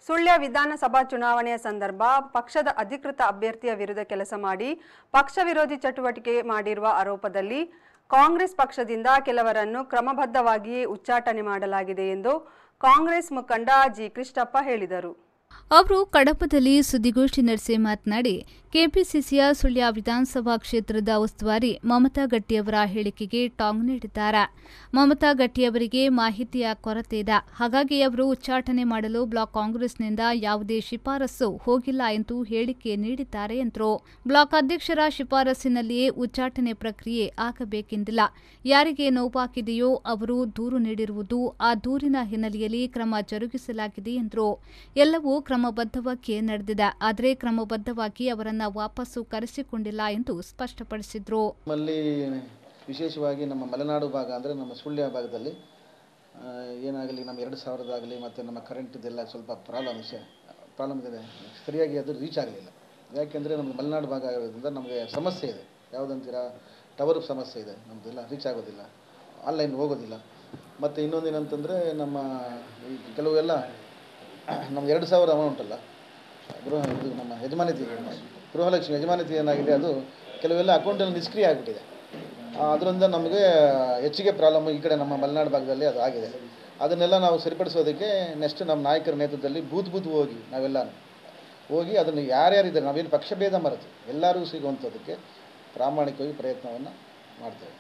ಸುಳ್ಯ ವಿಧಾನಸಭಾ ಚುನಾವಣೆಯ ಸಂದರ್ಭ ಪಕ್ಷದ ಅಧಿಕೃತ ಅಭ್ಯರ್ಥಿಯ ವಿರುದ್ಧ ಕೆಲಸ ಮಾಡಿ ಪಕ್ಷ ವಿರೋಧಿ ಚಟುವಟಿಕೆ ಮಾಡಿರುವ ಆರೋಪದಲ್ಲಿ ಕಾಂಗ್ರೆಸ್ ಪಕ್ಷದಿಂದ ಕೆಲವರನ್ನು ಕ್ರಮಬದ್ಧವಾಗಿಯೇ ಉಚ್ಚಾಟನೆ ಮಾಡಲಾಗಿದೆ ಎಂದು ಕಾಂಗ್ರೆಸ್ ಮುಖಂಡ ಜಿ ಕೃಷ್ಣಪ್ಪ ಹೇಳಿದರು ಅವರು ಕಡಪದಲ್ಲಿ ಸುದ್ದಿಗೋಷ್ಠಿ ನಡೆಸಿ ಮಾತನಾಡಿ ಕೆಪಿಸಿಸಿಯ ಸುಳ್ಯ ವಿಧಾನಸಭಾ ಕ್ಷೇತ್ರದ ಉಸ್ತುವಾರಿ ಮಮತಾ ಗಟ್ಟಿಯವರ ಹೇಳಿಕೆಗೆ ಟಾಂಗ್ ನೀಡಿದ್ದಾರೆ ಮಮತಾ ಗಟ್ಟಿಯವರಿಗೆ ಮಾಹಿತಿಯ ಕೊರತೆ ಇದೆ ಹಾಗಾಗಿ ಅವರು ಉಚ್ಚಾಟನೆ ಮಾಡಲು ಬ್ಲಾಕ್ ಕಾಂಗ್ರೆಸ್ನಿಂದ ಯಾವುದೇ ಶಿಫಾರಸು ಹೋಗಿಲ್ಲ ಎಂದು ಹೇಳಿಕೆ ನೀಡಿದ್ದಾರೆ ಎಂದರು ಬ್ಲಾಕ್ ಅಧ್ಯಕ್ಷರ ಶಿಫಾರಸ್ಸಿನಲ್ಲಿಯೇ ಉಚ್ಚಾಟನೆ ಪ್ರಕ್ರಿಯೆ ಆಗಬೇಕೆಂದಿಲ್ಲ ಯಾರಿಗೆ ನೋವಾಗಿದೆಯೋ ಅವರು ದೂರು ನೀಡಿರುವುದು ಆ ದೂರಿನ ಹಿನ್ನೆಲೆಯಲ್ಲಿ ಕ್ರಮ ಜರುಗಿಸಲಾಗಿದೆ ಎಂದರು ಎಲ್ಲವೂ ಕ್ರಮಬದ್ಧವಾಗಿ ನಡೆದಿದೆ ಆದರೆ ಕ್ರಮಬದ್ಧವಾಗಿ ಅವರನ್ನ ವಾಪಸ್ಸು ಕರೆಸಿಕೊಂಡಿಲ್ಲ ಎಂದು ಸ್ಪಷ್ಟಪಡಿಸಿದ್ರು ನಮ್ಮಲ್ಲಿ ವಿಶೇಷವಾಗಿ ನಮ್ಮ ಮಲೆನಾಡು ಭಾಗ ಅಂದರೆ ನಮ್ಮ ಸುಳ್ಯ ಭಾಗದಲ್ಲಿ ಆ, ಏನಾಗಲಿ ನಮ್ಮ ಎರಡು ಸಾವಿರದಾಗಲಿ ಮತ್ತು ನಮ್ಮ ಕರೆಂಟ್ದೆಲ್ಲ ಸ್ವಲ್ಪ ಪ್ರಾಬ್ಲಮ್ ವಿಷಯ ಪ್ರಾಬ್ಲಮ್ ಇದೆ ಸರಿಯಾಗಿ ಅದು ರೀಚ್ ಆಗಲಿಲ್ಲ ಯಾಕೆಂದರೆ ನಮಗೆ ಮಲೆನಾಡು ಭಾಗ ಆಗೋದ್ರಿಂದ ನಮಗೆ ಸಮಸ್ಯೆ ಇದೆ ಯಾವುದಂತೀರಾ ಟವರ್ ಸಮಸ್ಯೆ ಇದೆ ನಮ್ಮದೆಲ್ಲ ರೀಚ್ ಆಗೋದಿಲ್ಲ ಆನ್ಲೈನ್ ಹೋಗೋದಿಲ್ಲ ಮತ್ತು ಇನ್ನೊಂದೇನಂತಂದರೆ ನಮ್ಮ ಈ ಕೆಲವೆಲ್ಲ ನಮ್ದು ಎರಡು ಸಾವಿರ ಅಮೌಂಟ್ ಅಲ್ಲ ಗೃಹ ಇದು ನಮ್ಮ ಯಜಮಾನಿತಿ ಗೃಹಲಕ್ಷ್ಮಿ ಯಜಮಾನಿತಿ ಏನಾಗಿದೆ ಅದು ಕೆಲವೆಲ್ಲ ಅಕೌಂಟಲ್ಲಿ ನಿಷ್ಕ್ರಿಯ ಆಗಿಬಿಟ್ಟಿದೆ ಅದರಿಂದ ನಮಗೆ ಹೆಚ್ಚಿಗೆ ಪ್ರಾಬ್ಲಮ್ ಈ ಕಡೆ ನಮ್ಮ ಮಲೆನಾಡು ಭಾಗದಲ್ಲಿ ಅದು ಆಗಿದೆ ಅದನ್ನೆಲ್ಲ ನಾವು ಸರಿಪಡಿಸೋದಕ್ಕೆ ನೆಕ್ಸ್ಟ್ ನಮ್ಮ ನಾಯಕರ ನೇತೃತ್ವದಲ್ಲಿ ಬೂತ್ ಬೂತ್ ಹೋಗಿ ನಾವೆಲ್ಲ ಹೋಗಿ ಅದನ್ನು ಯಾರ್ಯಾರಿದ್ದಾರೆ ನಾವೇನು ಪಕ್ಷಭೇದ ಮರೆತು ಎಲ್ಲರಿಗೂ ಸಿಗುವಂಥದ್ದಕ್ಕೆ ಪ್ರಾಮಾಣಿಕವಾಗಿ ಪ್ರಯತ್ನವನ್ನು ಮಾಡ್ತೇವೆ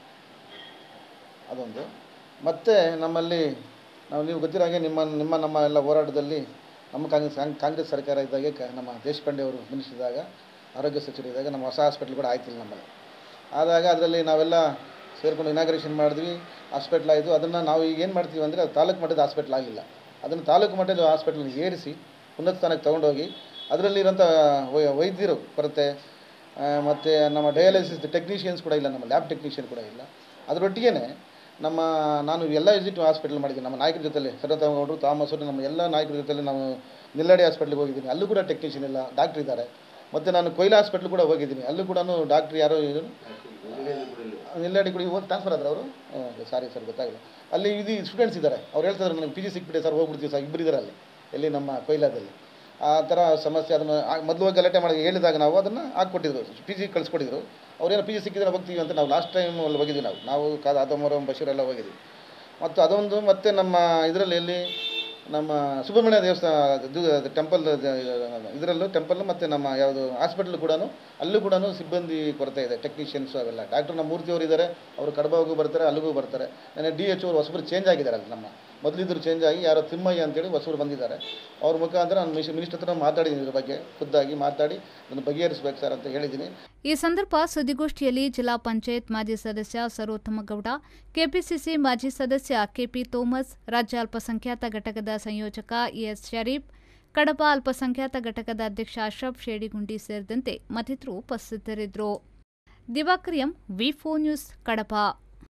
ಅದೊಂದು ಮತ್ತು ನಮ್ಮಲ್ಲಿ ನಾವು ನೀವು ಗೊತ್ತಿರೋ ಹಾಗೆ ನಿಮ್ಮ ನಿಮ್ಮ ನಮ್ಮ ಎಲ್ಲ ಹೋರಾಟದಲ್ಲಿ ನಮ್ಮ ಕಾಂಗ್ರೆಸ್ ಕಾಂಗ್- ಕಾಂಗ್ರೆಸ್ ಸರ್ಕಾರ ಇದ್ದಾಗೆ ಕ ನಮ್ಮ ದೇಶಪಾಂಡೆ ಅವರು ಮಿನಿಸ್ಟರ್ ಇದ್ದಾಗ ಆರೋಗ್ಯ ಸಚಿವರು ಇದ್ದಾಗ ನಮ್ಮ ಹೊಸ ಹಾಸ್ಪಿಟ್ಲ್ ಕೂಡ ಆಯ್ತಿಲ್ಲ ನಮ್ಮಲ್ಲಿ ಆದಾಗ ಅದರಲ್ಲಿ ನಾವೆಲ್ಲ ಸೇರ್ಕೊಂಡು ಇನಾಗ್ರೇಷನ್ ಮಾಡಿದ್ವಿ ಹಾಸ್ಪಿಟ್ಲ್ ಆಯಿತು ಅದನ್ನು ನಾವು ಈಗ ಏನು ಮಾಡ್ತೀವಿ ಅಂದರೆ ಅದು ತಾಲೂಕು ಮಟ್ಟದ ಹಾಸ್ಪಿಟ್ಲ್ ಆಗಿಲ್ಲ ಅದನ್ನು ತಾಲೂಕು ಮಟ್ಟದ ಹಾಸ್ಪಿಟ್ಲ್ ಏರಿಸಿ ಉನ್ನತ ಸ್ಥಾನಕ್ಕೆ ತೊಗೊಂಡೋಗಿ ಅದರಲ್ಲಿರೋಂಥ ವೈ- ವೈದ್ಯರು ಕೊರತೆ ಮತ್ತು ನಮ್ಮ ಡಯಾಲಿಸಿಸ್ ಟೆಕ್ನಿಷಿಯನ್ಸ್ ಕೂಡ ಇಲ್ಲ ನಮ್ಮ ಲ್ಯಾಬ್ ಟೆಕ್ನಿಷಿಯನ್ ಕೂಡ ಇಲ್ಲ ಅದರೊಟ್ಟಿಗೆ ನಮ್ಮ ನಾನು ಎಲ್ಲ ವಿಸಿಟ್ ಹಾಸ್ಪಿಟಲ್ ಮಾಡಿದ್ದೀನಿ ನಮ್ಮ ನಾಯಕರ ಜೊತೆಲಿ ಸರ್ವತಮಗೌಡರು ತಾಮಸ್ ಅವರು ನಮ್ಮ ಎಲ್ಲ ನಾಯಕರ ಜೊತೆಲಿ ನಾವು ನಿಲ್ಲಡಿ ಹಾಸ್ಪಿಟ್ಲಿಗೆ ಹೋಗಿದ್ದೀನಿ ಅಲ್ಲೂ ಕೂಡ ಟೆಕ್ನಿಷಿಯನ್ ಇಲ್ಲ ಡಾಕ್ಟ್ರ್ ಇದ್ದಾರೆ ಮತ್ತು ನಾನು ಕೊಯ್ಲಾ ಹಾಸ್ಪಿಟ್ಲ್ ಕೂಡ ಹೋಗಿದ್ದೀನಿ ಅಲ್ಲೂ ಕೂಡ ಡಾಕ್ಟ್ರ್ ಯಾರೋ ಇದ್ರು ನಿಲ್ಲಡಿ ಕೂಡ ಹೋಗಿ ಟ್ರಾನ್ಸ್ಫರ್ ಆದ್ರೆ ಅವರು ಸಾರಿ ಸರ್ ಗೊತ್ತಾಗಲ್ಲ ಅಲ್ಲಿ ಇದು ಸ್ಟೂಡೆಂಟ್ಸ್ ಇದ್ದಾರೆ ಅವ್ರು ಹೇಳ್ತಾರೆ ನನಗೆ ಪಿ ಜಿ ಸಿಕ್ಬಿಟ್ಟೆ ಸರ್ ಹೋಗ್ಬಿಡ್ತೀವಿ ಸರ್ ಇಬ್ಬರು ಇದ್ದಾರೆ ಅಲ್ಲಿ ಎಲ್ಲಿ ನಮ್ಮ ಕೊಯ್ಲಾದಲ್ಲಿ ಆ ಥರ ಸಮಸ್ಯೆ ಅದನ್ನು ಮೊದಲು ಹೋಗಿ ಗಲಾಟೆ ಮಾಡಿ ಹೇಳಿದಾಗ ನಾವು ಅದನ್ನು ಹಾಕ್ಕೊಟ್ಟಿದ್ರು ಪಿ ಜಿ ಕಳಿಸ್ಕೊಟ್ಟಿದ್ರು ಅವ್ರೇನೋ ಪಿ ಜಿ ಸಿಕ್ಕಿದ್ರೆ ಹೋಗ್ತೀವಿ ಅಂತ ನಾವು ಲಾಸ್ಟ್ ಟೈಮ್ ಅಲ್ಲಿ ಹೋಗಿದ್ವಿ ನಾವು ನಾವು ಕಾದ ಆದಮರಂ ಬಶೀರ್ ಎಲ್ಲ ಹೋಗಿದ್ವಿ ಮತ್ತು ಅದೊಂದು ಮತ್ತು ನಮ್ಮ ಇದರಲ್ಲಿ ಎಲ್ಲಿ ನಮ್ಮ ಸುಬ್ರಹ್ಮಣ್ಯ ದೇವಸ್ಥಾನ ಟೆಂಪಲ್ ಇದರಲ್ಲೂ ಟೆಂಪಲ್ ಮತ್ತು ನಮ್ಮ ಯಾವುದು ಹಾಸ್ಪಿಟ್ಲ್ ಕೂಡ ಅಲ್ಲೂ ಕೂಡ ಸಿಬ್ಬಂದಿ ಕೊರತೆ ಇದೆ ಟೆಕ್ನಿಷಿಯನ್ಸು ಅವೆಲ್ಲ ಡಾಕ್ಟರ್ ನಮ್ಮ ಮೂರ್ತಿಯವರು ಇದ್ದಾರೆ ಅವರು ಕಡಬಾಗೂ ಬರ್ತಾರೆ ಅಲ್ಲಿಗೂ ಬರ್ತಾರೆ ನನಗೆ ಡಿ ಎಚ್ ಅವರು ಹೊಸಬರು ಚೇಂಜ್ ಆಗಿದ್ದಾರೆ ಅಲ್ಲಿ ನಮ್ಮ ಮೊದಲಿದ್ರು ಚೇಂಜ್ ಆಗಿ ಯಾರೋ ತಿಮ್ಮಯ್ಯ ಅಂತೇಳಿ ಹೊಸಬರು ಬಂದಿದ್ದಾರೆ ಅವ್ರ ಮುಖಾಂತರ ನಾನು ಮಿನಿಸ್ ಮಿನಿಸ್ಟರ್ ಹತ್ರ ಮಾತಾಡಿದ್ದೀನಿ ಇದ್ರ ಬಗ್ಗೆ ಖುದ್ದಾಗಿ ಮಾತಾಡಿ ಅದನ್ನು ಬಗೆಹರಿಸ್ಬೇಕು ಸರ್ ಅಂತ ಹೇಳಿದ್ದೀನಿ ಈ ಸಂದರ್ಭ ಸುದ್ದಿಗೋಷ್ಠಿಯಲ್ಲಿ ಜಿಲ್ಲಾ ಪಂಚಾಯತ್ ಮಾಜಿ ಸದಸ್ಯ ಸರೋತ್ತಮಗೌಡ ಕೆಪಿಸಿಸಿ ಮಾಜಿ ಸದಸ್ಯ ಕೆಪಿ ತೋಮಸ್ ರಾಜ್ಯ ಅಲ್ಪಸಂಖ್ಯಾತ ಘಟಕದ ಸಂಯೋಜಕ ಎಸ್ ಶರೀಫ್ ಕಡಪ ಅಲ್ಪಸಂಖ್ಯಾತ ಘಟಕದ ಅಧ್ಯಕ್ಷ ಅಶ್ರಫ್ ಶೇಡಿಗುಂಡಿ ಸೇರಿದಂತೆ ಮತ್ತಿತರರು ಉಪಸ್ಥಿತರಿದ್ದರು Diwakar M V news Kadapa